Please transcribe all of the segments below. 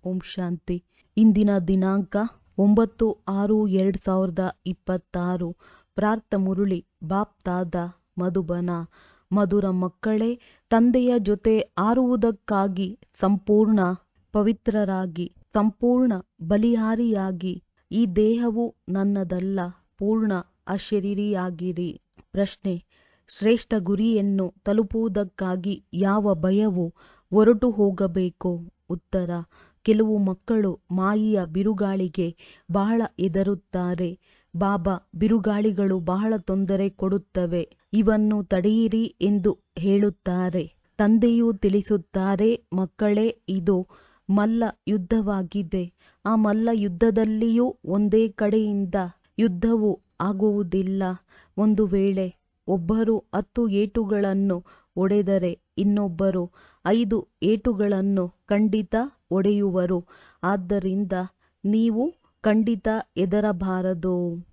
ಓಂ ಶಾಂತಿ ಇಂದಿನ ದಿನಾಂಕ ಒಂಬತ್ತು ಆರು ಎರಡು ಸಾವಿರದ ಇಪ್ಪತ್ತಾರು ಪ್ರಾರ್ಥ ಮುರುಳಿ ಬಾಪ್ತಾದ ಮಧುಬನ ಮಧುರ ಮಕ್ಕಳೇ ತಂದೆಯ ಜೊತೆ ಆರುವುದಕ್ಕಾಗಿ ಸಂಪೂರ್ಣ ಪವಿತ್ರರಾಗಿ ಸಂಪೂರ್ಣ ಬಲಿಹಾರಿಯಾಗಿ ಈ ದೇಹವು ನನ್ನದಲ್ಲ ಪೂರ್ಣ ಅಶರೀರಿಯಾಗಿರಿ ಪ್ರಶ್ನೆ ಶ್ರೇಷ್ಠ ಗುರಿಯನ್ನು ತಲುಪುವುದಕ್ಕಾಗಿ ಯಾವ ಭಯವು ಹೊರಟು ಹೋಗಬೇಕು ಉತ್ತರ ಕೆಲವು ಮಕ್ಕಳು ಮಾಯೆಯ ಬಿರುಗಾಳಿಗೆ ಬಹಳ ಹೆದರುತ್ತಾರೆ ಬಾಬಾ ಬಿರುಗಾಳಿಗಳು ಬಹಳ ತೊಂದರೆ ಕೊಡುತ್ತವೆ ಇವನ್ನು ತಡೆಯಿರಿ ಎಂದು ಹೇಳುತ್ತಾರೆ ತಂದೆಯು ತಿಳಿಸುತ್ತಾರೆ ಮಕ್ಕಳೇ ಇದು ಮಲ್ಲ ಯುದ್ಧವಾಗಿದೆ ಆ ಮಲ್ಲ ಯುದ್ಧದಲ್ಲಿಯೂ ಒಂದೇ ಕಡೆಯಿಂದ ಯುದ್ಧವು ಆಗುವುದಿಲ್ಲ ಒಂದು ವೇಳೆ ಒಬ್ಬರು ಹತ್ತು ಏಟುಗಳನ್ನು ಹೊಡೆದರೆ ಇನ್ನೊಬ್ಬರು ಐದು ಏಟುಗಳನ್ನು ಖಂಡಿತ ಹೊಡೆಯುವರು ಆದ್ದರಿಂದ ನೀವು ಖಂಡಿತ ಹೆದರಬಾರದು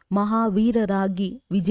ಮಹಾವೀರರಾಗಿ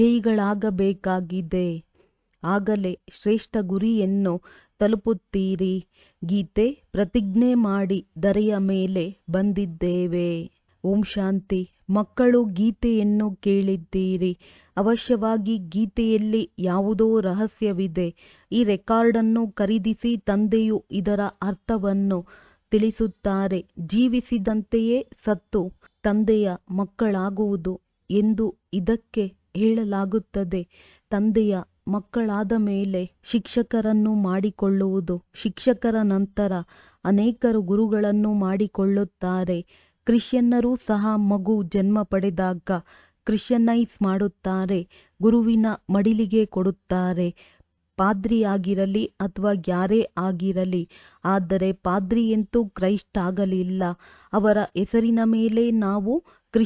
ವಿಜಯಿಗಳಾಗಬೇಕಾಗಿದೆ ಆಗಲೇ ಶ್ರೇಷ್ಠ ಗುರಿಯನ್ನು ತಲುಪುತ್ತೀರಿ ಗೀತೆ ಪ್ರತಿಜ್ಞೆ ಮಾಡಿ ಧರೆಯ ಮೇಲೆ ಬಂದಿದ್ದೇವೆ ಓಂ ಶಾಂತಿ ಮಕ್ಕಳು ಗೀತೆಯನ್ನು ಕೇಳಿದ್ದೀರಿ ಅವಶ್ಯವಾಗಿ ಗೀತೆಯಲ್ಲಿ ಯಾವುದೋ ರಹಸ್ಯವಿದೆ ಈ ರೆಕಾರ್ಡನ್ನು ಖರೀದಿಸಿ ತಂದೆಯು ಇದರ ಅರ್ಥವನ್ನು ತಿಳಿಸುತ್ತಾರೆ ಜೀವಿಸಿದಂತೆಯೇ ಸತ್ತು ತಂದೆಯ ಮಕ್ಕಳಾಗುವುದು ಎಂದು ಇದಕ್ಕೆ ಹೇಳಲಾಗುತ್ತದೆ ತಂದೆಯ ಮಕ್ಕಳಾದ ಮೇಲೆ ಶಿಕ್ಷಕರನ್ನು ಮಾಡಿಕೊಳ್ಳುವುದು ಶಿಕ್ಷಕರ ನಂತರ ಅನೇಕರು ಗುರುಗಳನ್ನು ಮಾಡಿಕೊಳ್ಳುತ್ತಾರೆ ಕ್ರಿಶ್ಚಿಯನ್ನರು ಸಹ ಮಗು ಜನ್ಮ ಪಡೆದಾಗ ಕ್ರಿಶ್ಚಿಯನೈಸ್ ಮಾಡುತ್ತಾರೆ ಗುರುವಿನ ಮಡಿಲಿಗೆ ಕೊಡುತ್ತಾರೆ ಪಾದ್ರಿಯಾಗಿರಲಿ ಅಥವಾ ಯಾರೇ ಆಗಿರಲಿ ಆದರೆ ಪಾದ್ರಿಯಂತೂ ಕ್ರೈಸ್ಟ್ ಆಗಲಿಲ್ಲ ಅವರ ಹೆಸರಿನ ಮೇಲೆ ನಾವು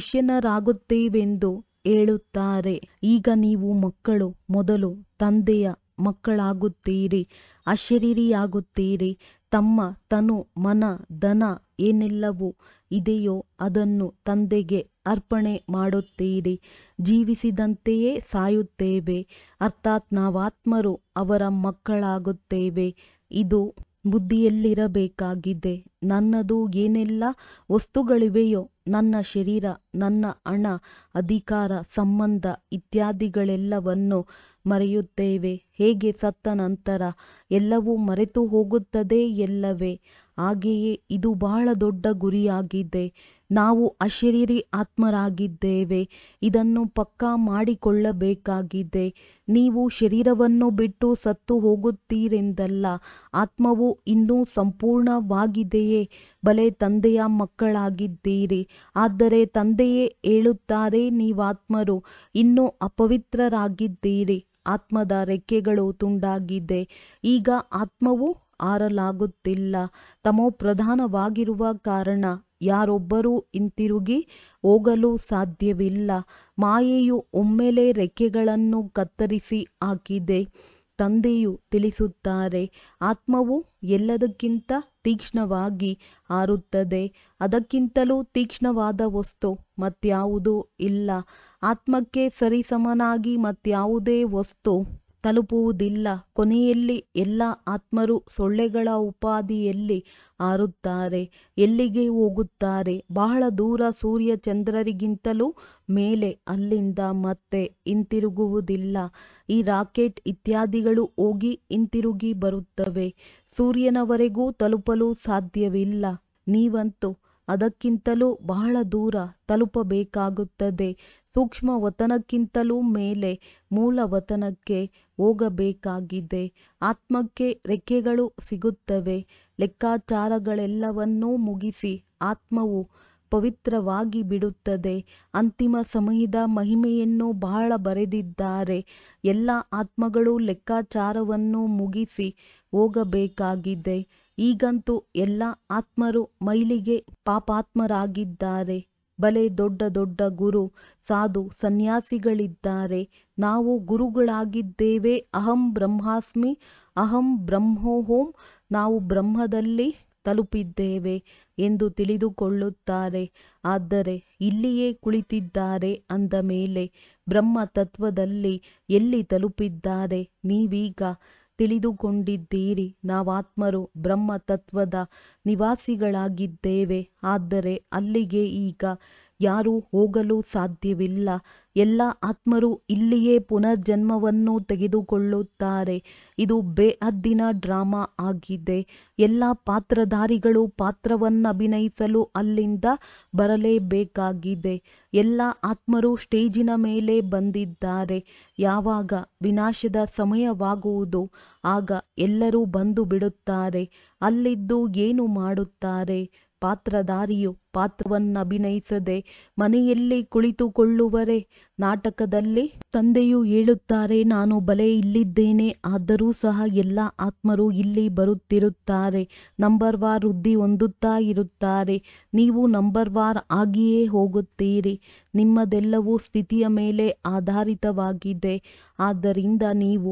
ಕ್ರಿಶ್ಚಿಯನ್ನರಾಗುತ್ತೇವೆಂದು ಹೇಳುತ್ತಾರೆ ಈಗ ನೀವು ಮಕ್ಕಳು ಮೊದಲು ತಂದೆಯ ಮಕ್ಕಳಾಗುತ್ತೀರಿ ಅಶರೀರಿಯಾಗುತ್ತೀರಿ ತಮ್ಮ ತನು ಮನ ಧನ ಏನೆಲ್ಲವೂ ಇದೆಯೋ ಅದನ್ನು ತಂದೆಗೆ ಅರ್ಪಣೆ ಮಾಡುತ್ತೀರಿ ಜೀವಿಸಿದಂತೆಯೇ ಸಾಯುತ್ತೇವೆ ಅರ್ಥಾತ್ ನಾವಾತ್ಮರು ಅವರ ಮಕ್ಕಳಾಗುತ್ತೇವೆ ಇದು ಬುದ್ಧಿಯಲ್ಲಿರಬೇಕಾಗಿದೆ ನನ್ನದು ಏನೆಲ್ಲ ವಸ್ತುಗಳಿವೆಯೋ ನನ್ನ ಶರೀರ ನನ್ನ ಹಣ ಅಧಿಕಾರ ಸಂಬಂಧ ಇತ್ಯಾದಿಗಳೆಲ್ಲವನ್ನು ಮರೆಯುತ್ತೇವೆ ಹೇಗೆ ಸತ್ತ ನಂತರ ಎಲ್ಲವೂ ಮರೆತು ಹೋಗುತ್ತದೆ ಎಲ್ಲವೇ ಹಾಗೆಯೇ ಇದು ಬಹಳ ದೊಡ್ಡ ಗುರಿಯಾಗಿದೆ ನಾವು ಅಶರೀರಿ ಆತ್ಮರಾಗಿದ್ದೇವೆ ಇದನ್ನು ಪಕ್ಕಾ ಮಾಡಿಕೊಳ್ಳಬೇಕಾಗಿದೆ ನೀವು ಶರೀರವನ್ನು ಬಿಟ್ಟು ಸತ್ತು ಹೋಗುತ್ತೀರೆಂದಲ್ಲ ಆತ್ಮವು ಇನ್ನೂ ಸಂಪೂರ್ಣವಾಗಿದೆಯೇ ಬಲೆ ತಂದೆಯ ಮಕ್ಕಳಾಗಿದ್ದೀರಿ ಆದರೆ ತಂದೆಯೇ ಹೇಳುತ್ತಾರೆ ನೀವಾತ್ಮರು ಇನ್ನೂ ಅಪವಿತ್ರರಾಗಿದ್ದೀರಿ ಆತ್ಮದ ರೆಕ್ಕೆಗಳು ತುಂಡಾಗಿದೆ ಈಗ ಆತ್ಮವು ಹಾರಲಾಗುತ್ತಿಲ್ಲ ತಮೋಪ್ರಧಾನವಾಗಿರುವ ಕಾರಣ ಯಾರೊಬ್ಬರೂ ಹಿಂತಿರುಗಿ ಹೋಗಲು ಸಾಧ್ಯವಿಲ್ಲ ಮಾಯೆಯು ಒಮ್ಮೆಲೆ ರೆಕ್ಕೆಗಳನ್ನು ಕತ್ತರಿಸಿ ಹಾಕಿದೆ ತಂದೆಯು ತಿಳಿಸುತ್ತಾರೆ ಆತ್ಮವು ಎಲ್ಲದಕ್ಕಿಂತ ತೀಕ್ಷ್ಣವಾಗಿ ಹಾರುತ್ತದೆ ಅದಕ್ಕಿಂತಲೂ ತೀಕ್ಷ್ಣವಾದ ವಸ್ತು ಮತ್ಯಾವುದೂ ಇಲ್ಲ ಆತ್ಮಕ್ಕೆ ಸರಿಸಮನಾಗಿ ಮತ್ಯಾವುದೇ ವಸ್ತು ತಲುಪುವುದಿಲ್ಲ ಕೊನೆಯಲ್ಲಿ ಎಲ್ಲ ಆತ್ಮರು ಸೊಳ್ಳೆಗಳ ಉಪಾಧಿಯಲ್ಲಿ ಹಾರುತ್ತಾರೆ ಎಲ್ಲಿಗೆ ಹೋಗುತ್ತಾರೆ ಬಹಳ ದೂರ ಸೂರ್ಯ ಚಂದ್ರರಿಗಿಂತಲೂ ಮೇಲೆ ಅಲ್ಲಿಂದ ಮತ್ತೆ ಹಿಂತಿರುಗುವುದಿಲ್ಲ ಈ ರಾಕೆಟ್ ಇತ್ಯಾದಿಗಳು ಹೋಗಿ ಹಿಂತಿರುಗಿ ಬರುತ್ತವೆ ಸೂರ್ಯನವರೆಗೂ ತಲುಪಲು ಸಾಧ್ಯವಿಲ್ಲ ನೀವಂತೂ ಅದಕ್ಕಿಂತಲೂ ಬಹಳ ದೂರ ತಲುಪಬೇಕಾಗುತ್ತದೆ ಸೂಕ್ಷ್ಮ ವತನಕ್ಕಿಂತಲೂ ಮೇಲೆ ಮೂಲ ವತನಕ್ಕೆ ಹೋಗಬೇಕಾಗಿದೆ ಆತ್ಮಕ್ಕೆ ರೆಕ್ಕೆಗಳು ಸಿಗುತ್ತವೆ ಲೆಕ್ಕಾಚಾರಗಳೆಲ್ಲವನ್ನೂ ಮುಗಿಸಿ ಆತ್ಮವು ಪವಿತ್ರವಾಗಿ ಬಿಡುತ್ತದೆ ಅಂತಿಮ ಸಮಯದ ಮಹಿಮೆಯನ್ನು ಬಹಳ ಬರೆದಿದ್ದಾರೆ ಎಲ್ಲ ಆತ್ಮಗಳು ಲೆಕ್ಕಾಚಾರವನ್ನು ಮುಗಿಸಿ ಹೋಗಬೇಕಾಗಿದೆ ಈಗಂತೂ ಎಲ್ಲ ಆತ್ಮರು ಮೈಲಿಗೆ ಪಾಪಾತ್ಮರಾಗಿದ್ದಾರೆ ಬಲೆ ದೊಡ್ಡ ದೊಡ್ಡ ಗುರು ಸಾಧು ಸನ್ಯಾಸಿಗಳಿದ್ದಾರೆ ನಾವು ಗುರುಗಳಾಗಿದ್ದೇವೆ ಅಹಂ ಬ್ರಹ್ಮಾಸ್ಮಿ ಅಹಂ ಬ್ರಹ್ಮೋಹೋಂ ನಾವು ಬ್ರಹ್ಮದಲ್ಲಿ ತಲುಪಿದ್ದೇವೆ ಎಂದು ತಿಳಿದುಕೊಳ್ಳುತ್ತಾರೆ ಆದರೆ ಇಲ್ಲಿಯೇ ಕುಳಿತಿದ್ದಾರೆ ಅಂದ ಮೇಲೆ ಬ್ರಹ್ಮ ತತ್ವದಲ್ಲಿ ಎಲ್ಲಿ ತಲುಪಿದ್ದಾರೆ ನೀವೀಗ ತಿಳಿದುಕೊಂಡಿದ್ದೀರಿ ನಾವಾತ್ಮರು ಬ್ರಹ್ಮ ತತ್ವದ ನಿವಾಸಿಗಳಾಗಿದ್ದೇವೆ ಆದರೆ ಅಲ್ಲಿಗೆ ಈಗ ಯಾರೂ ಹೋಗಲು ಸಾಧ್ಯವಿಲ್ಲ ಎಲ್ಲ ಆತ್ಮರು ಇಲ್ಲಿಯೇ ಪುನರ್ಜನ್ಮವನ್ನು ತೆಗೆದುಕೊಳ್ಳುತ್ತಾರೆ ಇದು ಬೇಹದ್ದಿನ ಡ್ರಾಮಾ ಆಗಿದೆ ಎಲ್ಲ ಪಾತ್ರಧಾರಿಗಳು ಪಾತ್ರವನ್ನಭಿನಯಿಸಲು ಅಲ್ಲಿಂದ ಬರಲೇಬೇಕಾಗಿದೆ ಎಲ್ಲ ಆತ್ಮರು ಸ್ಟೇಜಿನ ಮೇಲೆ ಬಂದಿದ್ದಾರೆ ಯಾವಾಗ ವಿನಾಶದ ಸಮಯವಾಗುವುದು ಆಗ ಎಲ್ಲರೂ ಬಂದು ಬಿಡುತ್ತಾರೆ ಅಲ್ಲಿದ್ದು ಏನು ಮಾಡುತ್ತಾರೆ ಪಾತ್ರಧಾರಿಯು ಪಾತ್ರವನ್ನಭಿನಯಿಸದೆ ಮನೆಯಲ್ಲಿ ಕುಳಿತುಕೊಳ್ಳುವರೆ ನಾಟಕದಲ್ಲಿ ತಂದೆಯು ಹೇಳುತ್ತಾರೆ ನಾನು ಬಲೆ ಇಲ್ಲಿದ್ದೇನೆ ಆದರೂ ಸಹ ಎಲ್ಲ ಆತ್ಮರು ಇಲ್ಲಿ ಬರುತ್ತಿರುತ್ತಾರೆ ನಂಬರ್ ವಾರ್ ವೃದ್ಧಿ ಹೊಂದುತ್ತಾ ಇರುತ್ತಾರೆ ನೀವು ನಂಬರ್ ವಾರ್ ಆಗಿಯೇ ಹೋಗುತ್ತೀರಿ ನಿಮ್ಮದೆಲ್ಲವೂ ಸ್ಥಿತಿಯ ಮೇಲೆ ಆಧಾರಿತವಾಗಿದೆ ಆದ್ದರಿಂದ ನೀವು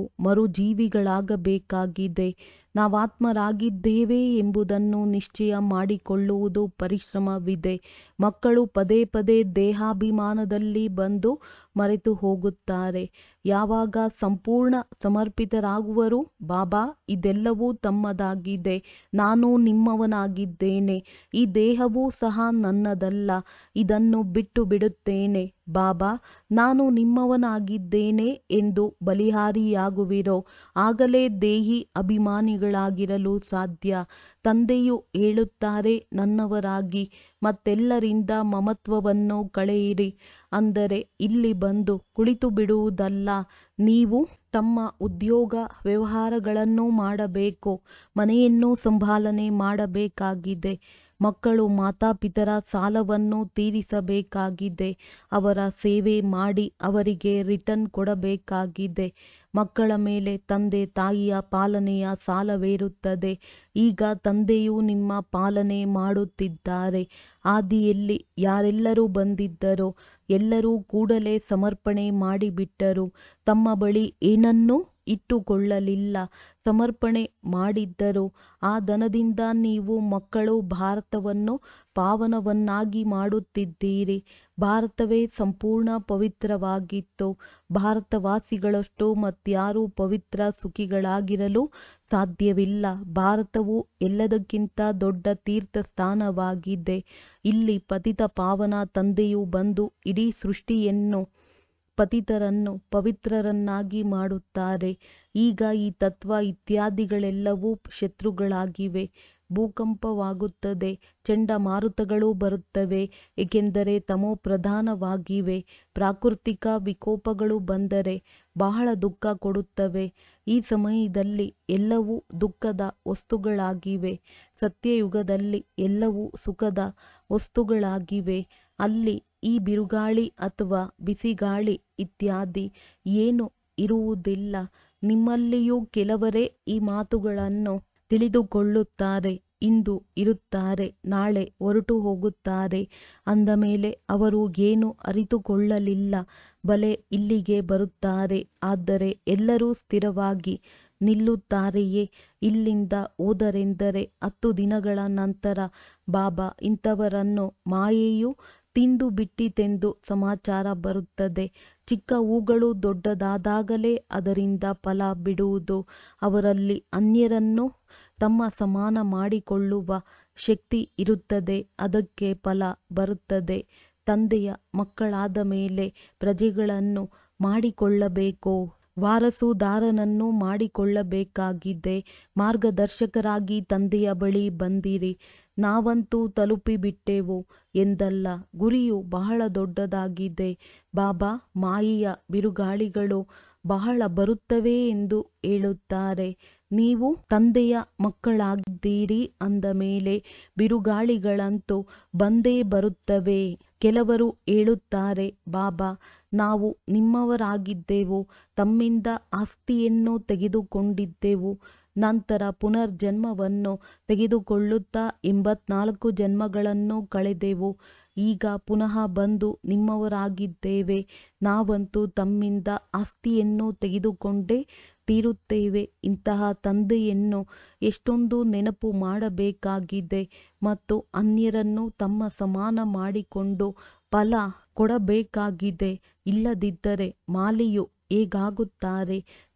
ಮರುಜೀವಿಗಳಾಗಬೇಕಾಗಿದೆ ನಾವಾತ್ಮರಾಗಿದ್ದೇವೆ ಎಂಬುದನ್ನು ನಿಶ್ಚಯ ಮಾಡಿಕೊಳ್ಳುವುದು ಪರಿಶ್ರಮವಿದೆ ಮಕ್ಕಳು ಪದೇ ಪದೇ ದೇಹಾಭಿಮಾನದಲ್ಲಿ ಬಂದು ಮರೆತು ಹೋಗುತ್ತಾರೆ ಯಾವಾಗ ಸಂಪೂರ್ಣ ಸಮರ್ಪಿತರಾಗುವರು ಬಾಬಾ ಇದೆಲ್ಲವೂ ತಮ್ಮದಾಗಿದೆ ನಾನು ನಿಮ್ಮವನಾಗಿದ್ದೇನೆ ಈ ದೇಹವೂ ಸಹ ನನ್ನದಲ್ಲ ಇದನ್ನು ಬಿಟ್ಟು ಬಿಡುತ್ತೇನೆ ಬಾಬಾ ನಾನು ನಿಮ್ಮವನಾಗಿದ್ದೇನೆ ಎಂದು ಬಲಿಹಾರಿಯಾಗುವಿರೋ ಆಗಲೇ ದೇಹಿ ಅಭಿಮಾನಿಗಳಾಗಿರಲು ಸಾಧ್ಯ ತಂದೆಯು ಹೇಳುತ್ತಾರೆ ನನ್ನವರಾಗಿ ಮತ್ತೆಲ್ಲರಿಂದ ಮಮತ್ವವನ್ನು ಕಳೆಯಿರಿ ಅಂದರೆ ಇಲ್ಲಿ ಬಂದು ಕುಳಿತು ಬಿಡುವುದಲ್ಲ ನೀವು ತಮ್ಮ ಉದ್ಯೋಗ ವ್ಯವಹಾರಗಳನ್ನು ಮಾಡಬೇಕು ಮನೆಯನ್ನು ಸಂಭಾಲನೆ ಮಾಡಬೇಕಾಗಿದೆ ಮಕ್ಕಳು ಮಾತಾಪಿತರ ಸಾಲವನ್ನು ತೀರಿಸಬೇಕಾಗಿದೆ ಅವರ ಸೇವೆ ಮಾಡಿ ಅವರಿಗೆ ರಿಟರ್ನ್ ಕೊಡಬೇಕಾಗಿದೆ ಮಕ್ಕಳ ಮೇಲೆ ತಂದೆ ತಾಯಿಯ ಪಾಲನೆಯ ಸಾಲವೇರುತ್ತದೆ ಈಗ ತಂದೆಯು ನಿಮ್ಮ ಪಾಲನೆ ಮಾಡುತ್ತಿದ್ದಾರೆ ಆದಿಯಲ್ಲಿ ಯಾರೆಲ್ಲರೂ ಬಂದಿದ್ದರೋ ಎಲ್ಲರೂ ಕೂಡಲೇ ಸಮರ್ಪಣೆ ಮಾಡಿಬಿಟ್ಟರು ತಮ್ಮ ಬಳಿ ಏನನ್ನೂ ಇಟ್ಟುಕೊಳ್ಳಲಿಲ್ಲ ಸಮರ್ಪಣೆ ಮಾಡಿದ್ದರು ಆ ಧನದಿಂದ ನೀವು ಮಕ್ಕಳು ಭಾರತವನ್ನು ಪಾವನವನ್ನಾಗಿ ಮಾಡುತ್ತಿದ್ದೀರಿ ಭಾರತವೇ ಸಂಪೂರ್ಣ ಪವಿತ್ರವಾಗಿತ್ತು ಭಾರತವಾಸಿಗಳಷ್ಟು ಮತ್ಯಾರೂ ಪವಿತ್ರ ಸುಖಿಗಳಾಗಿರಲು ಸಾಧ್ಯವಿಲ್ಲ ಭಾರತವು ಎಲ್ಲದಕ್ಕಿಂತ ದೊಡ್ಡ ತೀರ್ಥ ಸ್ಥಾನವಾಗಿದೆ ಇಲ್ಲಿ ಪತಿತ ಪಾವನ ತಂದೆಯು ಬಂದು ಇಡೀ ಸೃಷ್ಟಿಯನ್ನು ಪತಿತರನ್ನು ಪವಿತ್ರರನ್ನಾಗಿ ಮಾಡುತ್ತಾರೆ ಈಗ ಈ ತತ್ವ ಇತ್ಯಾದಿಗಳೆಲ್ಲವೂ ಶತ್ರುಗಳಾಗಿವೆ ಭೂಕಂಪವಾಗುತ್ತದೆ ಚಂಡಮಾರುತಗಳು ಬರುತ್ತವೆ ಏಕೆಂದರೆ ತಮೋಪ್ರಧಾನವಾಗಿವೆ ಪ್ರಾಕೃತಿಕ ವಿಕೋಪಗಳು ಬಂದರೆ ಬಹಳ ದುಃಖ ಕೊಡುತ್ತವೆ ಈ ಸಮಯದಲ್ಲಿ ಎಲ್ಲವೂ ದುಃಖದ ವಸ್ತುಗಳಾಗಿವೆ ಸತ್ಯಯುಗದಲ್ಲಿ ಎಲ್ಲವೂ ಸುಖದ ವಸ್ತುಗಳಾಗಿವೆ ಅಲ್ಲಿ ಈ ಬಿರುಗಾಳಿ ಅಥವಾ ಬಿಸಿಗಾಳಿ ಇತ್ಯಾದಿ ಏನು ಇರುವುದಿಲ್ಲ ನಿಮ್ಮಲ್ಲಿಯೂ ಕೆಲವರೇ ಈ ಮಾತುಗಳನ್ನು ತಿಳಿದುಕೊಳ್ಳುತ್ತಾರೆ ಇಂದು ಇರುತ್ತಾರೆ ನಾಳೆ ಹೊರಟು ಹೋಗುತ್ತಾರೆ ಅಂದ ಮೇಲೆ ಅವರು ಏನು ಅರಿತುಕೊಳ್ಳಲಿಲ್ಲ ಬಲೆ ಇಲ್ಲಿಗೆ ಬರುತ್ತಾರೆ ಆದರೆ ಎಲ್ಲರೂ ಸ್ಥಿರವಾಗಿ ನಿಲ್ಲುತ್ತಾರೆಯೇ ಇಲ್ಲಿಂದ ಹೋದರೆಂದರೆ ಹತ್ತು ದಿನಗಳ ನಂತರ ಬಾಬಾ ಇಂಥವರನ್ನು ಮಾಯೆಯು ತಿಂದು ಬಿಟ್ಟಿತೆಂದು ಸಮಾಚಾರ ಬರುತ್ತದೆ ಚಿಕ್ಕ ಹೂಗಳು ದೊಡ್ಡದಾದಾಗಲೇ ಅದರಿಂದ ಫಲ ಬಿಡುವುದು ಅವರಲ್ಲಿ ಅನ್ಯರನ್ನು ತಮ್ಮ ಸಮಾನ ಮಾಡಿಕೊಳ್ಳುವ ಶಕ್ತಿ ಇರುತ್ತದೆ ಅದಕ್ಕೆ ಫಲ ಬರುತ್ತದೆ ತಂದೆಯ ಮಕ್ಕಳಾದ ಮೇಲೆ ಪ್ರಜೆಗಳನ್ನು ಮಾಡಿಕೊಳ್ಳಬೇಕು ವಾರಸುದಾರನನ್ನು ಮಾಡಿಕೊಳ್ಳಬೇಕಾಗಿದೆ ಮಾರ್ಗದರ್ಶಕರಾಗಿ ತಂದೆಯ ಬಳಿ ಬಂದಿರಿ ನಾವಂತೂ ತಲುಪಿಬಿಟ್ಟೆವು ಎಂದಲ್ಲ ಗುರಿಯು ಬಹಳ ದೊಡ್ಡದಾಗಿದೆ ಬಾಬಾ ಮಾಯೆಯ ಬಿರುಗಾಳಿಗಳು ಬಹಳ ಬರುತ್ತವೆ ಎಂದು ಹೇಳುತ್ತಾರೆ ನೀವು ತಂದೆಯ ಮಕ್ಕಳಾಗಿದ್ದೀರಿ ಅಂದ ಮೇಲೆ ಬಿರುಗಾಳಿಗಳಂತೂ ಬಂದೇ ಬರುತ್ತವೆ ಕೆಲವರು ಹೇಳುತ್ತಾರೆ ಬಾಬಾ ನಾವು ನಿಮ್ಮವರಾಗಿದ್ದೆವು ತಮ್ಮಿಂದ ಆಸ್ತಿಯನ್ನು ತೆಗೆದುಕೊಂಡಿದ್ದೆವು ನಂತರ ಪುನರ್ಜನ್ಮವನ್ನು ತೆಗೆದುಕೊಳ್ಳುತ್ತಾ ಎಂಬತ್ನಾಲ್ಕು ಜನ್ಮಗಳನ್ನು ಕಳೆದೆವು ಈಗ ಪುನಃ ಬಂದು ನಿಮ್ಮವರಾಗಿದ್ದೇವೆ ನಾವಂತೂ ತಮ್ಮಿಂದ ಆಸ್ತಿಯನ್ನು ತೆಗೆದುಕೊಂಡೇ ತೀರುತ್ತೇವೆ ಇಂತಹ ತಂದೆಯನ್ನು ಎಷ್ಟೊಂದು ನೆನಪು ಮಾಡಬೇಕಾಗಿದೆ ಮತ್ತು ಅನ್ಯರನ್ನು ತಮ್ಮ ಸಮಾನ ಮಾಡಿಕೊಂಡು ಫಲ ಕೊಡಬೇಕಾಗಿದೆ ಇಲ್ಲದಿದ್ದರೆ ಮಾಲಿಯು ಹೇಗಾಗುತ್ತಾರೆ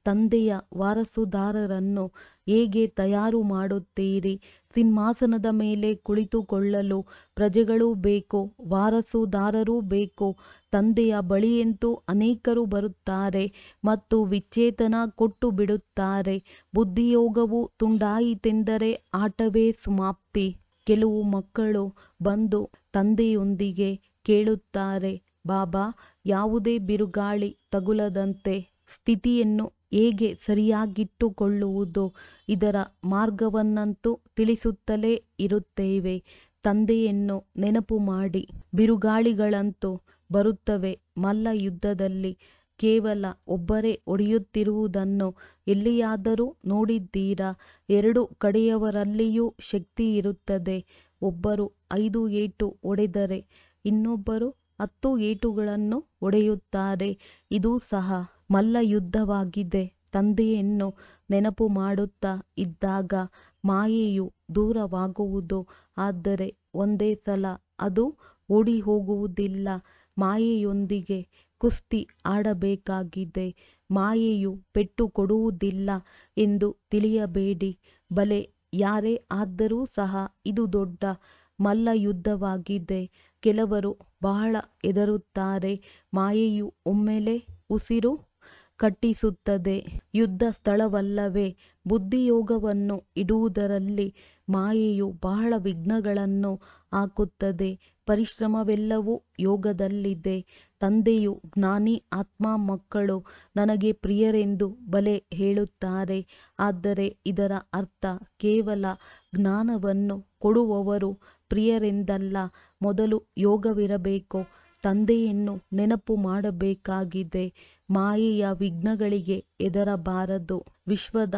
ತಂದೆಯ ವಾರಸುದಾರರನ್ನು ಹೇಗೆ ತಯಾರು ಮಾಡುತ್ತೀರಿ ಸಿಂಹಾಸನದ ಮೇಲೆ ಕುಳಿತುಕೊಳ್ಳಲು ಪ್ರಜೆಗಳು ಬೇಕು ವಾರಸುದಾರರೂ ಬೇಕು ತಂದೆಯ ಬಳಿಯಂತೂ ಅನೇಕರು ಬರುತ್ತಾರೆ ಮತ್ತು ವಿಚ್ಛೇದನ ಕೊಟ್ಟು ಬಿಡುತ್ತಾರೆ ಬುದ್ಧಿಯೋಗವು ತುಂಡಾಯಿತೆಂದರೆ ಆಟವೇ ಸಮಾಪ್ತಿ ಕೆಲವು ಮಕ್ಕಳು ಬಂದು ತಂದೆಯೊಂದಿಗೆ ಕೇಳುತ್ತಾರೆ ಬಾಬಾ ಯಾವುದೇ ಬಿರುಗಾಳಿ ತಗುಲದಂತೆ ಸ್ಥಿತಿಯನ್ನು ಹೇಗೆ ಸರಿಯಾಗಿಟ್ಟುಕೊಳ್ಳುವುದು ಇದರ ಮಾರ್ಗವನ್ನಂತೂ ತಿಳಿಸುತ್ತಲೇ ಇರುತ್ತೇವೆ ತಂದೆಯನ್ನು ನೆನಪು ಮಾಡಿ ಬಿರುಗಾಳಿಗಳಂತೂ ಬರುತ್ತವೆ ಮಲ್ಲ ಯುದ್ಧದಲ್ಲಿ ಕೇವಲ ಒಬ್ಬರೇ ಹೊಡೆಯುತ್ತಿರುವುದನ್ನು ಎಲ್ಲಿಯಾದರೂ ನೋಡಿದ್ದೀರಾ ಎರಡು ಕಡೆಯವರಲ್ಲಿಯೂ ಶಕ್ತಿ ಇರುತ್ತದೆ ಒಬ್ಬರು ಐದು ಏಟು ಹೊಡೆದರೆ ಇನ್ನೊಬ್ಬರು ಹತ್ತು ಏಟುಗಳನ್ನು ಹೊಡೆಯುತ್ತಾರೆ ಇದು ಸಹ ಮಲ್ಲಯುದ್ಧವಾಗಿದೆ ತಂದೆಯನ್ನು ನೆನಪು ಮಾಡುತ್ತಾ ಇದ್ದಾಗ ಮಾಯೆಯು ದೂರವಾಗುವುದು ಆದರೆ ಒಂದೇ ಸಲ ಅದು ಓಡಿಹೋಗುವುದಿಲ್ಲ ಮಾಯೆಯೊಂದಿಗೆ ಕುಸ್ತಿ ಆಡಬೇಕಾಗಿದೆ ಮಾಯೆಯು ಪೆಟ್ಟು ಕೊಡುವುದಿಲ್ಲ ಎಂದು ತಿಳಿಯಬೇಡಿ ಬಲೆ ಯಾರೇ ಆದರೂ ಸಹ ಇದು ದೊಡ್ಡ ಮಲ್ಲಯುದ್ಧವಾಗಿದೆ ಕೆಲವರು ಬಹಳ ಹೆದರುತ್ತಾರೆ ಮಾಯೆಯು ಒಮ್ಮೆಲೇ ಉಸಿರು ಕಟ್ಟಿಸುತ್ತದೆ ಯುದ್ಧ ಸ್ಥಳವಲ್ಲವೇ ಬುದ್ಧಿಯೋಗವನ್ನು ಇಡುವುದರಲ್ಲಿ ಮಾಯೆಯು ಬಹಳ ವಿಘ್ನಗಳನ್ನು ಹಾಕುತ್ತದೆ ಪರಿಶ್ರಮವೆಲ್ಲವೂ ಯೋಗದಲ್ಲಿದೆ ತಂದೆಯು ಜ್ಞಾನಿ ಆತ್ಮ ಮಕ್ಕಳು ನನಗೆ ಪ್ರಿಯರೆಂದು ಬಲೆ ಹೇಳುತ್ತಾರೆ ಆದರೆ ಇದರ ಅರ್ಥ ಕೇವಲ ಜ್ಞಾನವನ್ನು ಕೊಡುವವರು ಪ್ರಿಯರೆಂದಲ್ಲ ಮೊದಲು ಯೋಗವಿರಬೇಕು ತಂದೆಯನ್ನು ನೆನಪು ಮಾಡಬೇಕಾಗಿದೆ ಮಾಯೆಯ ವಿಘ್ನಗಳಿಗೆ ಹೆದರಬಾರದು ವಿಶ್ವದ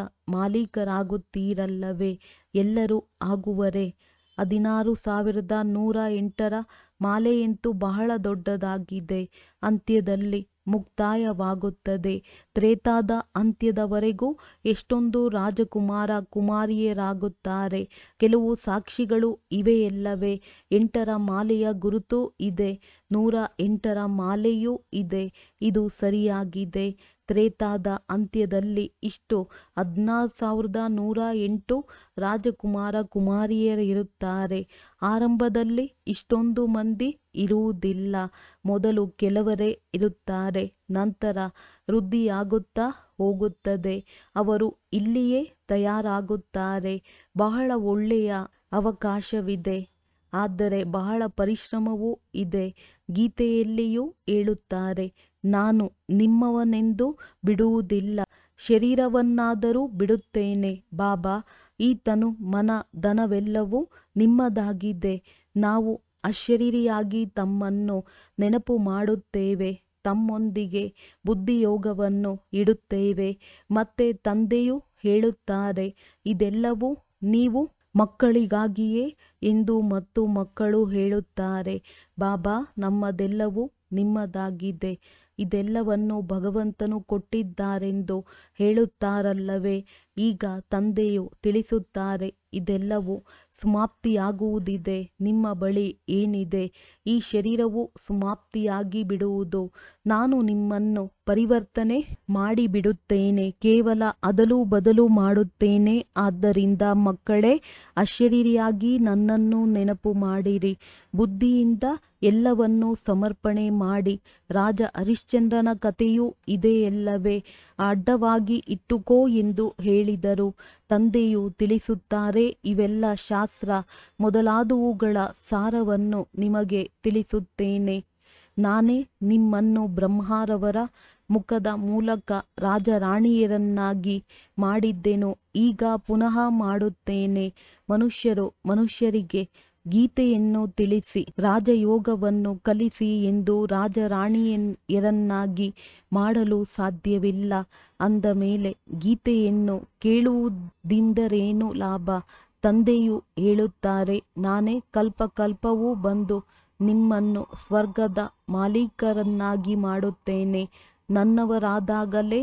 ಮಾಲೀಕರಾಗುತ್ತೀರಲ್ಲವೇ ಎಲ್ಲರೂ ಆಗುವರೇ ಹದಿನಾರು ಸಾವಿರದ ನೂರ ಎಂಟರ ಮಾಲೆಯಂತೂ ಬಹಳ ದೊಡ್ಡದಾಗಿದೆ ಅಂತ್ಯದಲ್ಲಿ ಮುಕ್ತಾಯವಾಗುತ್ತದೆ ತ್ರೇತಾದ ಅಂತ್ಯದವರೆಗೂ ಎಷ್ಟೊಂದು ರಾಜಕುಮಾರ ಕುಮಾರಿಯರಾಗುತ್ತಾರೆ ಕೆಲವು ಸಾಕ್ಷಿಗಳು ಇವೆಯಲ್ಲವೇ ಎಂಟರ ಮಾಲೆಯ ಗುರುತು ಇದೆ ನೂರ ಎಂಟರ ಮಾಲೆಯೂ ಇದೆ ಇದು ಸರಿಯಾಗಿದೆ ತ್ರೇತಾದ ಅಂತ್ಯದಲ್ಲಿ ಇಷ್ಟು ಹದಿನಾರು ಸಾವಿರದ ನೂರ ಎಂಟು ರಾಜಕುಮಾರ ಕುಮಾರಿಯರಿರುತ್ತಾರೆ ಆರಂಭದಲ್ಲಿ ಇಷ್ಟೊಂದು ಮಂದಿ ಇರುವುದಿಲ್ಲ ಮೊದಲು ಕೆಲವರೇ ಇರುತ್ತಾರೆ ನಂತರ ವೃದ್ಧಿಯಾಗುತ್ತಾ ಹೋಗುತ್ತದೆ ಅವರು ಇಲ್ಲಿಯೇ ತಯಾರಾಗುತ್ತಾರೆ ಬಹಳ ಒಳ್ಳೆಯ ಅವಕಾಶವಿದೆ ಆದರೆ ಬಹಳ ಪರಿಶ್ರಮವೂ ಇದೆ ಗೀತೆಯಲ್ಲಿಯೂ ಹೇಳುತ್ತಾರೆ ನಾನು ನಿಮ್ಮವನೆಂದು ಬಿಡುವುದಿಲ್ಲ ಶರೀರವನ್ನಾದರೂ ಬಿಡುತ್ತೇನೆ ಬಾಬಾ ಈ ತನು ಮನ ಧನವೆಲ್ಲವೂ ನಿಮ್ಮದಾಗಿದೆ ನಾವು ಅಶರೀರಿಯಾಗಿ ತಮ್ಮನ್ನು ನೆನಪು ಮಾಡುತ್ತೇವೆ ತಮ್ಮೊಂದಿಗೆ ಬುದ್ಧಿಯೋಗವನ್ನು ಇಡುತ್ತೇವೆ ಮತ್ತೆ ತಂದೆಯು ಹೇಳುತ್ತಾರೆ ಇದೆಲ್ಲವೂ ನೀವು ಮಕ್ಕಳಿಗಾಗಿಯೇ ಎಂದು ಮತ್ತು ಮಕ್ಕಳು ಹೇಳುತ್ತಾರೆ ಬಾಬಾ ನಮ್ಮದೆಲ್ಲವೂ ನಿಮ್ಮದಾಗಿದೆ ಇದೆಲ್ಲವನ್ನು ಭಗವಂತನು ಕೊಟ್ಟಿದ್ದಾರೆಂದು ಹೇಳುತ್ತಾರಲ್ಲವೇ ಈಗ ತಂದೆಯು ತಿಳಿಸುತ್ತಾರೆ ಇದೆಲ್ಲವೂ ಸಮಾಪ್ತಿಯಾಗುವುದಿದೆ ನಿಮ್ಮ ಬಳಿ ಏನಿದೆ ಈ ಶರೀರವು ಸಮಾಪ್ತಿಯಾಗಿ ಬಿಡುವುದು ನಾನು ನಿಮ್ಮನ್ನು ಪರಿವರ್ತನೆ ಮಾಡಿಬಿಡುತ್ತೇನೆ ಕೇವಲ ಅದಲು ಬದಲು ಮಾಡುತ್ತೇನೆ ಆದ್ದರಿಂದ ಮಕ್ಕಳೇ ಅಶರೀರಿಯಾಗಿ ನನ್ನನ್ನು ನೆನಪು ಮಾಡಿರಿ ಬುದ್ಧಿಯಿಂದ ಎಲ್ಲವನ್ನೂ ಸಮರ್ಪಣೆ ಮಾಡಿ ರಾಜ ಹರಿಶ್ಚಂದ್ರನ ಕಥೆಯೂ ಇದೆಯಲ್ಲವೇ ಅಡ್ಡವಾಗಿ ಇಟ್ಟುಕೋ ಎಂದು ಹೇಳಿದರು ತಂದೆಯು ತಿಳಿಸುತ್ತಾರೆ ಇವೆಲ್ಲ ಶಾಸ್ತ್ರ ಮೊದಲಾದವುಗಳ ಸಾರವನ್ನು ನಿಮಗೆ ತಿಳಿಸುತ್ತೇನೆ ನಾನೇ ನಿಮ್ಮನ್ನು ಬ್ರಹ್ಮರವರ ಮುಖದ ಮೂಲಕ ರಾಜರಾಣಿಯರನ್ನಾಗಿ ಮಾಡಿದ್ದೆನು ಈಗ ಪುನಃ ಮಾಡುತ್ತೇನೆ ಮನುಷ್ಯರು ಮನುಷ್ಯರಿಗೆ ಗೀತೆಯನ್ನು ತಿಳಿಸಿ ರಾಜಯೋಗವನ್ನು ಕಲಿಸಿ ಎಂದು ರಾಜರಾಣಿಯರನ್ನಾಗಿ ಮಾಡಲು ಸಾಧ್ಯವಿಲ್ಲ ಅಂದ ಮೇಲೆ ಗೀತೆಯನ್ನು ಕೇಳುವುದರಿಂದರೇನು ಲಾಭ ತಂದೆಯು ಹೇಳುತ್ತಾರೆ ನಾನೇ ಕಲ್ಪಕಲ್ಪವೂ ಬಂದು ನಿಮ್ಮನ್ನು ಸ್ವರ್ಗದ ಮಾಲೀಕರನ್ನಾಗಿ ಮಾಡುತ್ತೇನೆ ನನ್ನವರಾದಾಗಲೇ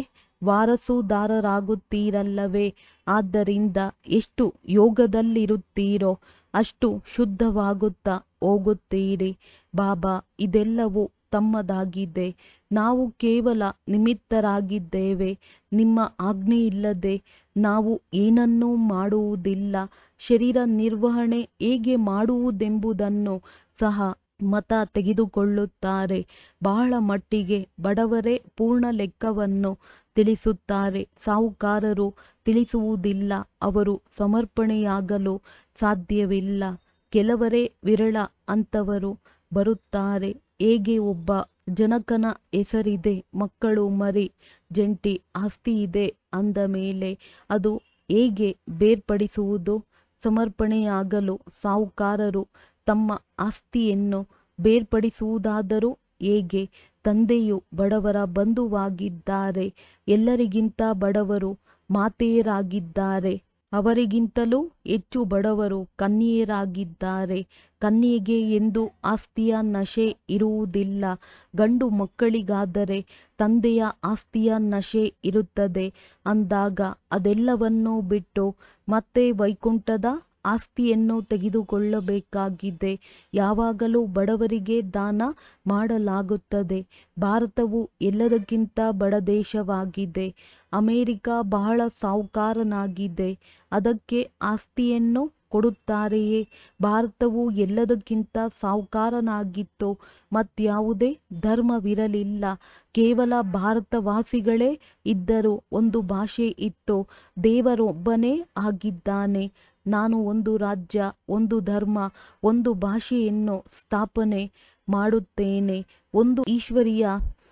ವಾರಸುದಾರರಾಗುತ್ತೀರಲ್ಲವೇ ಆದ್ದರಿಂದ ಎಷ್ಟು ಯೋಗದಲ್ಲಿರುತ್ತೀರೋ ಅಷ್ಟು ಶುದ್ಧವಾಗುತ್ತಾ ಹೋಗುತ್ತೀರಿ ಬಾಬಾ ಇದೆಲ್ಲವೂ ತಮ್ಮದಾಗಿದೆ ನಾವು ಕೇವಲ ನಿಮಿತ್ತರಾಗಿದ್ದೇವೆ ನಿಮ್ಮ ಆಜ್ಞೆಯಿಲ್ಲದೆ ನಾವು ಏನನ್ನೂ ಮಾಡುವುದಿಲ್ಲ ಶರೀರ ನಿರ್ವಹಣೆ ಹೇಗೆ ಮಾಡುವುದೆಂಬುದನ್ನು ಸಹ ಮತ ತೆಗೆದುಕೊಳ್ಳುತ್ತಾರೆ ಬಹಳ ಮಟ್ಟಿಗೆ ಬಡವರೇ ಪೂರ್ಣ ಲೆಕ್ಕವನ್ನು ತಿಳಿಸುತ್ತಾರೆ ಸಾಹುಕಾರರು ತಿಳಿಸುವುದಿಲ್ಲ ಅವರು ಸಮರ್ಪಣೆಯಾಗಲು ಸಾಧ್ಯವಿಲ್ಲ ಕೆಲವರೇ ವಿರಳ ಅಂತವರು ಬರುತ್ತಾರೆ ಹೇಗೆ ಒಬ್ಬ ಜನಕನ ಹೆಸರಿದೆ ಮಕ್ಕಳು ಮರಿ ಜಂಟಿ ಆಸ್ತಿಯಿದೆ ಅಂದ ಮೇಲೆ ಅದು ಹೇಗೆ ಬೇರ್ಪಡಿಸುವುದು ಸಮರ್ಪಣೆಯಾಗಲು ಸಾಹುಕಾರರು ತಮ್ಮ ಆಸ್ತಿಯನ್ನು ಬೇರ್ಪಡಿಸುವುದಾದರೂ ಹೇಗೆ ತಂದೆಯು ಬಡವರ ಬಂಧುವಾಗಿದ್ದಾರೆ ಎಲ್ಲರಿಗಿಂತ ಬಡವರು ಮಾತೆಯರಾಗಿದ್ದಾರೆ ಅವರಿಗಿಂತಲೂ ಹೆಚ್ಚು ಬಡವರು ಕನ್ಯೆಯರಾಗಿದ್ದಾರೆ ಕನ್ಯೆಗೆ ಎಂದು ಆಸ್ತಿಯ ನಶೆ ಇರುವುದಿಲ್ಲ ಗಂಡು ಮಕ್ಕಳಿಗಾದರೆ ತಂದೆಯ ಆಸ್ತಿಯ ನಶೆ ಇರುತ್ತದೆ ಅಂದಾಗ ಅದೆಲ್ಲವನ್ನೂ ಬಿಟ್ಟು ಮತ್ತೆ ವೈಕುಂಠದ ಆಸ್ತಿಯನ್ನು ತೆಗೆದುಕೊಳ್ಳಬೇಕಾಗಿದೆ ಯಾವಾಗಲೂ ಬಡವರಿಗೆ ದಾನ ಮಾಡಲಾಗುತ್ತದೆ ಭಾರತವು ಎಲ್ಲದಕ್ಕಿಂತ ಬಡ ದೇಶವಾಗಿದೆ ಅಮೆರಿಕ ಬಹಳ ಸಾಹುಕಾರನಾಗಿದೆ ಅದಕ್ಕೆ ಆಸ್ತಿಯನ್ನು ಕೊಡುತ್ತಾರೆಯೇ ಭಾರತವು ಎಲ್ಲದಕ್ಕಿಂತ ಸಾಹುಕಾರನಾಗಿತ್ತು ಮತ್ಯಾವುದೇ ಧರ್ಮವಿರಲಿಲ್ಲ ಕೇವಲ ಭಾರತವಾಸಿಗಳೇ ಇದ್ದರು ಒಂದು ಭಾಷೆ ಇತ್ತು ದೇವರೊಬ್ಬನೇ ಆಗಿದ್ದಾನೆ ನಾನು ಒಂದು ರಾಜ್ಯ ಒಂದು ಧರ್ಮ ಒಂದು ಭಾಷೆಯನ್ನು ಸ್ಥಾಪನೆ ಮಾಡುತ್ತೇನೆ ಒಂದು ಈಶ್ವರೀಯ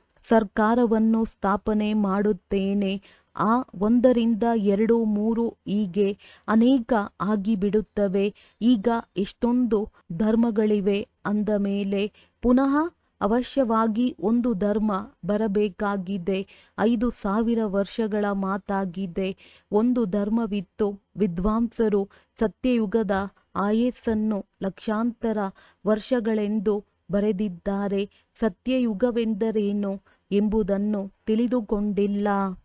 ಸರ್ಕಾರವನ್ನು ಸ್ಥಾಪನೆ ಮಾಡುತ್ತೇನೆ ಆ ಒಂದರಿಂದ ಎರಡು ಮೂರು ಹೀಗೆ ಅನೇಕ ಆಗಿಬಿಡುತ್ತವೆ ಈಗ ಎಷ್ಟೊಂದು ಧರ್ಮಗಳಿವೆ ಅಂದ ಮೇಲೆ ಪುನಃ ಅವಶ್ಯವಾಗಿ ಒಂದು ಧರ್ಮ ಬರಬೇಕಾಗಿದೆ ಐದು ಸಾವಿರ ವರ್ಷಗಳ ಮಾತಾಗಿದೆ ಒಂದು ಧರ್ಮವಿತ್ತು ವಿದ್ವಾಂಸರು ಸತ್ಯಯುಗದ ಆಯಸ್ಸನ್ನು ಲಕ್ಷಾಂತರ ವರ್ಷಗಳೆಂದು ಬರೆದಿದ್ದಾರೆ ಸತ್ಯಯುಗವೆಂದರೇನು ಎಂಬುದನ್ನು ತಿಳಿದುಕೊಂಡಿಲ್ಲ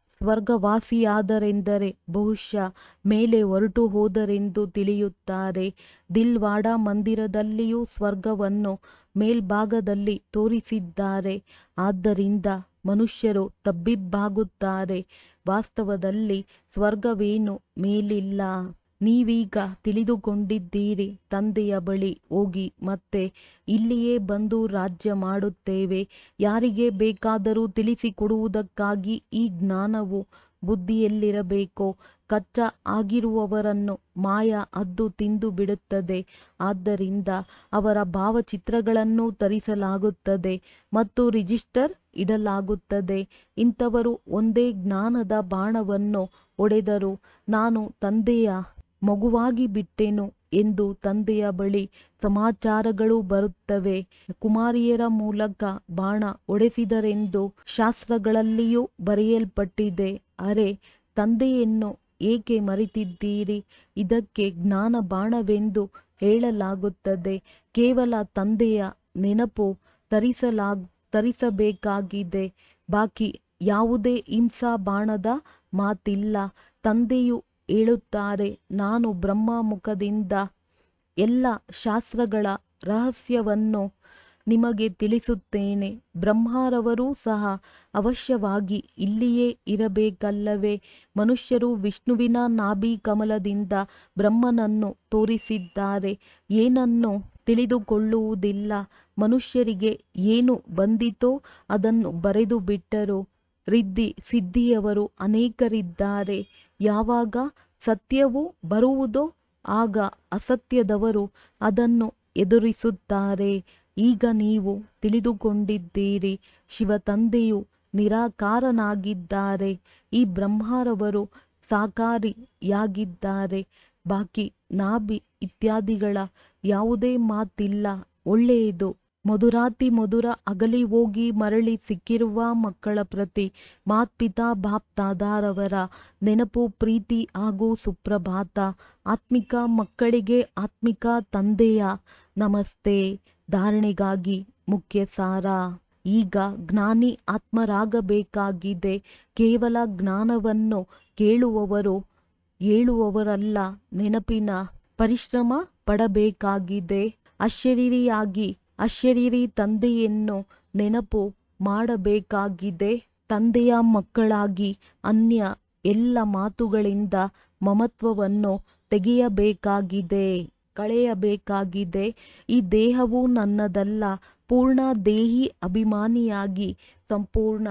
ಸ್ವರ್ಗವಾಸಿಯಾದರೆಂದರೆ ಬಹುಶಃ ಮೇಲೆ ಹೊರಟು ಹೋದರೆಂದು ತಿಳಿಯುತ್ತಾರೆ ದಿಲ್ವಾಡ ಮಂದಿರದಲ್ಲಿಯೂ ಸ್ವರ್ಗವನ್ನು ಮೇಲ್ಭಾಗದಲ್ಲಿ ತೋರಿಸಿದ್ದಾರೆ ಆದ್ದರಿಂದ ಮನುಷ್ಯರು ತಬ್ಬಿಬ್ಬಾಗುತ್ತಾರೆ ವಾಸ್ತವದಲ್ಲಿ ಸ್ವರ್ಗವೇನು ಮೇಲಿಲ್ಲ ನೀವೀಗ ತಿಳಿದುಕೊಂಡಿದ್ದೀರಿ ತಂದೆಯ ಬಳಿ ಹೋಗಿ ಮತ್ತೆ ಇಲ್ಲಿಯೇ ಬಂದು ರಾಜ್ಯ ಮಾಡುತ್ತೇವೆ ಯಾರಿಗೆ ಬೇಕಾದರೂ ತಿಳಿಸಿಕೊಡುವುದಕ್ಕಾಗಿ ಈ ಜ್ಞಾನವು ಬುದ್ಧಿಯಲ್ಲಿರಬೇಕು ಕಚ್ಚಾ ಆಗಿರುವವರನ್ನು ಮಾಯ ಹದ್ದು ತಿಂದು ಬಿಡುತ್ತದೆ ಆದ್ದರಿಂದ ಅವರ ಭಾವಚಿತ್ರಗಳನ್ನು ತರಿಸಲಾಗುತ್ತದೆ ಮತ್ತು ರಿಜಿಸ್ಟರ್ ಇಡಲಾಗುತ್ತದೆ ಇಂಥವರು ಒಂದೇ ಜ್ಞಾನದ ಬಾಣವನ್ನು ಹೊಡೆದರು ನಾನು ತಂದೆಯ ಮಗುವಾಗಿ ಬಿಟ್ಟೆನು ಎಂದು ತಂದೆಯ ಬಳಿ ಸಮಾಚಾರಗಳು ಬರುತ್ತವೆ ಕುಮಾರಿಯರ ಮೂಲಕ ಬಾಣ ಹೊಡೆಸಿದರೆಂದು ಶಾಸ್ತ್ರಗಳಲ್ಲಿಯೂ ಬರೆಯಲ್ಪಟ್ಟಿದೆ ಅರೆ ತಂದೆಯನ್ನು ಏಕೆ ಮರೆತಿದ್ದೀರಿ ಇದಕ್ಕೆ ಜ್ಞಾನ ಬಾಣವೆಂದು ಹೇಳಲಾಗುತ್ತದೆ ಕೇವಲ ತಂದೆಯ ನೆನಪು ತರಿಸಲಾಗ್ ತರಿಸಬೇಕಾಗಿದೆ ಬಾಕಿ ಯಾವುದೇ ಹಿಂಸಾ ಬಾಣದ ಮಾತಿಲ್ಲ ತಂದೆಯು ಹೇಳುತ್ತಾರೆ ನಾನು ಬ್ರಹ್ಮ ಮುಖದಿಂದ ಎಲ್ಲ ಶಾಸ್ತ್ರಗಳ ರಹಸ್ಯವನ್ನು ನಿಮಗೆ ತಿಳಿಸುತ್ತೇನೆ ಬ್ರಹ್ಮರವರೂ ಸಹ ಅವಶ್ಯವಾಗಿ ಇಲ್ಲಿಯೇ ಇರಬೇಕಲ್ಲವೇ ಮನುಷ್ಯರು ವಿಷ್ಣುವಿನ ನಾಭಿ ಕಮಲದಿಂದ ಬ್ರಹ್ಮನನ್ನು ತೋರಿಸಿದ್ದಾರೆ ಏನನ್ನು ತಿಳಿದುಕೊಳ್ಳುವುದಿಲ್ಲ ಮನುಷ್ಯರಿಗೆ ಏನು ಬಂದಿತೋ ಅದನ್ನು ಬರೆದು ಬಿಟ್ಟರು ರಿದ್ದಿ ಸಿದ್ಧಿಯವರು ಅನೇಕರಿದ್ದಾರೆ ಯಾವಾಗ ಸತ್ಯವು ಬರುವುದೋ ಆಗ ಅಸತ್ಯದವರು ಅದನ್ನು ಎದುರಿಸುತ್ತಾರೆ ಈಗ ನೀವು ತಿಳಿದುಕೊಂಡಿದ್ದೀರಿ ಶಿವತಂದೆಯು ನಿರಾಕಾರನಾಗಿದ್ದಾರೆ ಈ ಬ್ರಹ್ಮರವರು ಸಾಕಾರಿಯಾಗಿದ್ದಾರೆ ಬಾಕಿ ನಾಭಿ ಇತ್ಯಾದಿಗಳ ಯಾವುದೇ ಮಾತಿಲ್ಲ ಒಳ್ಳೆಯದು ಮಧುರಾತಿ ಮಧುರ ಅಗಲಿ ಹೋಗಿ ಮರಳಿ ಸಿಕ್ಕಿರುವ ಮಕ್ಕಳ ಪ್ರತಿ ಮಾತ್ಪಿತಾ ಬಾಪ್ ದಾದಾರವರ ನೆನಪು ಪ್ರೀತಿ ಹಾಗೂ ಸುಪ್ರಭಾತ ಆತ್ಮಿಕ ಮಕ್ಕಳಿಗೆ ಆತ್ಮಿಕ ತಂದೆಯ ನಮಸ್ತೆ ಧಾರಣೆಗಾಗಿ ಮುಖ್ಯ ಸಾರ ಈಗ ಜ್ಞಾನಿ ಆತ್ಮರಾಗಬೇಕಾಗಿದೆ ಕೇವಲ ಜ್ಞಾನವನ್ನು ಕೇಳುವವರು ಹೇಳುವವರಲ್ಲ ನೆನಪಿನ ಪರಿಶ್ರಮ ಪಡಬೇಕಾಗಿದೆ ಅಶರೀರಿಯಾಗಿ ಅಶರೀರಿ ತಂದೆಯನ್ನು ನೆನಪು ಮಾಡಬೇಕಾಗಿದೆ ತಂದೆಯ ಮಕ್ಕಳಾಗಿ ಅನ್ಯ ಎಲ್ಲ ಮಾತುಗಳಿಂದ ಮಮತ್ವವನ್ನು ತೆಗೆಯಬೇಕಾಗಿದೆ ಕಳೆಯಬೇಕಾಗಿದೆ ಈ ದೇಹವು ನನ್ನದಲ್ಲ ಪೂರ್ಣ ದೇಹಿ ಅಭಿಮಾನಿಯಾಗಿ ಸಂಪೂರ್ಣ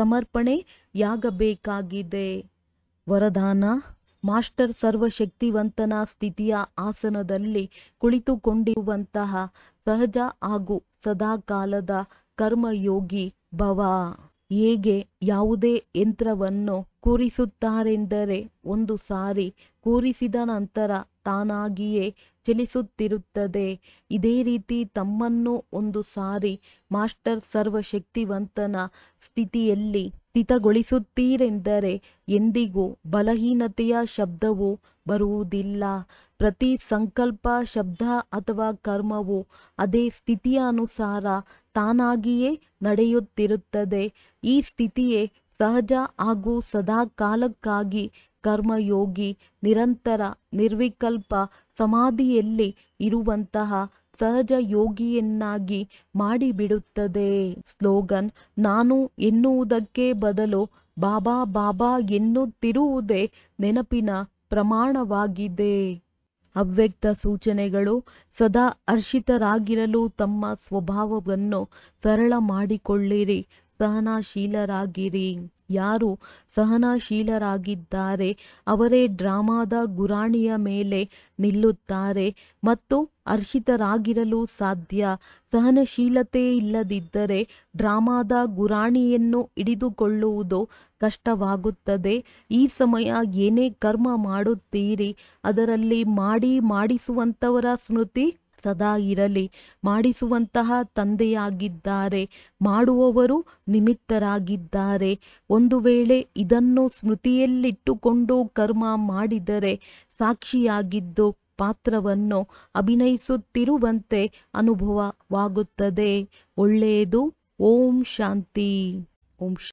ಸಮರ್ಪಣೆಯಾಗಬೇಕಾಗಿದೆ ವರದಾನ ಮಾಸ್ಟರ್ ಸರ್ವಶಕ್ತಿವಂತನ ಸ್ಥಿತಿಯ ಆಸನದಲ್ಲಿ ಕುಳಿತುಕೊಂಡಿರುವಂತಹ ಸಹಜ ಹಾಗೂ ಸದಾಕಾಲದ ಕರ್ಮಯೋಗಿ ಭವ ಹೇಗೆ ಯಾವುದೇ ಯಂತ್ರವನ್ನು ಕೂರಿಸುತ್ತಾರೆಂದರೆ ಒಂದು ಸಾರಿ ಕೂರಿಸಿದ ನಂತರ ತಾನಾಗಿಯೇ ಚಲಿಸುತ್ತಿರುತ್ತದೆ ಇದೇ ರೀತಿ ತಮ್ಮನ್ನು ಒಂದು ಸಾರಿ ಮಾಸ್ಟರ್ ಸರ್ವಶಕ್ತಿವಂತನ ಸ್ಥಿತಿಯಲ್ಲಿ ಸ್ಥಿತಗೊಳಿಸುತ್ತೀರೆಂದರೆ ಎಂದಿಗೂ ಬಲಹೀನತೆಯ ಶಬ್ದವು ಬರುವುದಿಲ್ಲ ಪ್ರತಿ ಸಂಕಲ್ಪ ಶಬ್ದ ಅಥವಾ ಕರ್ಮವು ಅದೇ ಸ್ಥಿತಿಯ ಅನುಸಾರ ತಾನಾಗಿಯೇ ನಡೆಯುತ್ತಿರುತ್ತದೆ ಈ ಸ್ಥಿತಿಯೇ ಸಹಜ ಹಾಗೂ ಸದಾಕಾಲಕ್ಕಾಗಿ ಕರ್ಮಯೋಗಿ ನಿರಂತರ ನಿರ್ವಿಕಲ್ಪ ಸಮಾಧಿಯಲ್ಲಿ ಇರುವಂತಹ ಸಹಜ ಯೋಗಿಯನ್ನಾಗಿ ಮಾಡಿಬಿಡುತ್ತದೆ ಸ್ಲೋಗನ್ ನಾನು ಎನ್ನುವುದಕ್ಕೆ ಬದಲು ಬಾಬಾ ಬಾಬಾ ಎನ್ನುತ್ತಿರುವುದೇ ನೆನಪಿನ ಪ್ರಮಾಣವಾಗಿದೆ ಅವ್ಯಕ್ತ ಸೂಚನೆಗಳು ಸದಾ ಹರ್ಷಿತರಾಗಿರಲು ತಮ್ಮ ಸ್ವಭಾವವನ್ನು ಸರಳ ಮಾಡಿಕೊಳ್ಳಿರಿ ಸಹನಶೀಲರಾಗಿರಿ ಯಾರು ಸಹನಶೀಲರಾಗಿದ್ದಾರೆ ಅವರೇ ಡ್ರಾಮಾದ ಗುರಾಣಿಯ ಮೇಲೆ ನಿಲ್ಲುತ್ತಾರೆ ಮತ್ತು ಹರ್ಷಿತರಾಗಿರಲು ಸಾಧ್ಯ ಸಹನಶೀಲತೆ ಇಲ್ಲದಿದ್ದರೆ ಡ್ರಾಮಾದ ಗುರಾಣಿಯನ್ನು ಹಿಡಿದುಕೊಳ್ಳುವುದು ಕಷ್ಟವಾಗುತ್ತದೆ ಈ ಸಮಯ ಏನೇ ಕರ್ಮ ಮಾಡುತ್ತೀರಿ ಅದರಲ್ಲಿ ಮಾಡಿ ಮಾಡಿಸುವಂತವರ ಸ್ಮೃತಿ ಸದಾ ಇರಲಿ ಮಾಡಿಸುವಂತಹ ತಂದೆಯಾಗಿದ್ದಾರೆ ಮಾಡುವವರು ನಿಮಿತ್ತರಾಗಿದ್ದಾರೆ ಒಂದು ವೇಳೆ ಇದನ್ನು ಸ್ಮೃತಿಯಲ್ಲಿಟ್ಟುಕೊಂಡು ಕರ್ಮ ಮಾಡಿದರೆ ಸಾಕ್ಷಿಯಾಗಿದ್ದು ಪಾತ್ರವನ್ನು ಅಭಿನಯಿಸುತ್ತಿರುವಂತೆ ಅನುಭವವಾಗುತ್ತದೆ ಒಳ್ಳೆಯದು ಓಂ ಶಾಂತಿ ಓಂ